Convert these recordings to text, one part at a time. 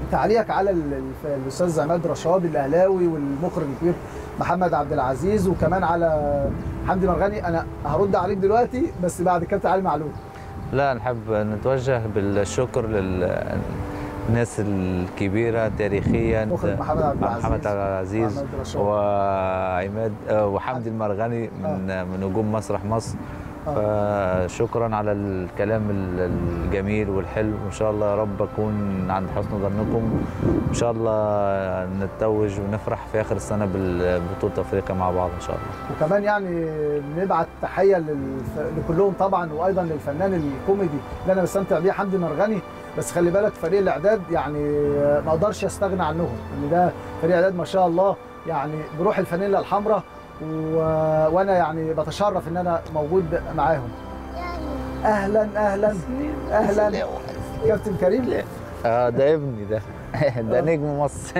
تعليقك على ال- الف- الاستاذ عماد رشاد الاهلاوي والمخرج الكبير محمد عبد العزيز وكمان على حمدي مرغني انا هرد عليك دلوقتي بس بعد كابتن علي معلول لا نحب نتوجه بالشكر للناس الكبيرة تاريخيا مخرج محمد عبد العزيز محمد عبد العزيز محمد رشاد. وعماد آه، وحمدي المرغني من من نجوم مسرح مصر فشكرا على الكلام ال- الجميل والحلو وان شاء الله يا رب اكون عند حسن ظنكم ان شاء الله نتوج ونفرح في اخر السنه بالبطوله افريقيا مع بعض ان شاء الله وكمان يعني نبعت تحيه للف... لكلهم طبعا وايضا للفنان الكوميدي اللي انا بستمتع بيه حمدي مرغني بس خلي بالك فريق الاعداد يعني ما اقدرش استغنى عنهم ان ده فريق اعداد ما شاء الله يعني بروح الفانيلا الحمراء و... وانا يعني بتشرف ان انا موجود معاهم اهلا اهلا اهلا كابتن كريم اه ده ابني ده ده نجم مصر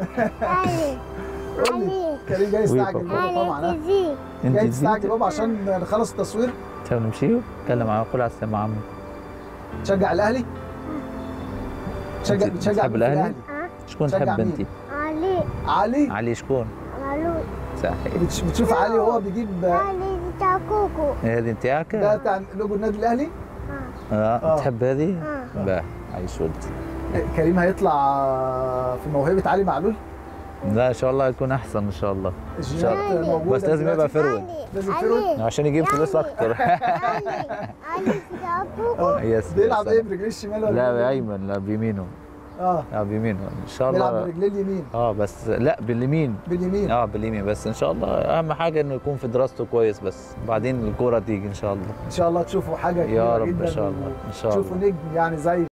قول لي كريم جاي يستعجل بابا طبعا ها؟ جاي تستعجل بابا عشان نخلص التصوير طب نمشي اتكلم معاه كل على السلامة يا عمي تشجع الاهلي تشجع أنت بتشجع بتحب مين في الأهلي؟ شكون شجع تحب مين؟ انت؟ علي علي علي شكون؟ معلول صحيح بتش- بتشوف علي وهو بيجيب علي بتاع كوكو هذه نتاعك؟ ده بتاع لوجو النادي الاهلي اه آه. تحب هذه؟ آه. باه عايش ولد كريم هيطلع في موهبه علي معلول لا ان شاء الله يكون احسن ان شاء الله الجينات موجوده بس لازم يبقى دلوقتي. فرود لازم فرود عشان يجيب فلوس اكتر علي علي بتاع كوكو يس بيلعب يس. ايه برجليه الشمال ولا لا باليمين؟ بايمن لا بيمينه اه لا بيمينه ان شاء بيلعب الله برجليه اليمين اه بس لا باليمين باليمين اه باليمين بس ان شاء الله اهم حاجه انه يكون في دراسته كويس بس بعدين الكوره تيجي ان شاء الله ان شاء الله تشوفوا حاجه يا كبيرة رب جدا ان شاء الله ان شاء الله تشوفوا نجم يعني زي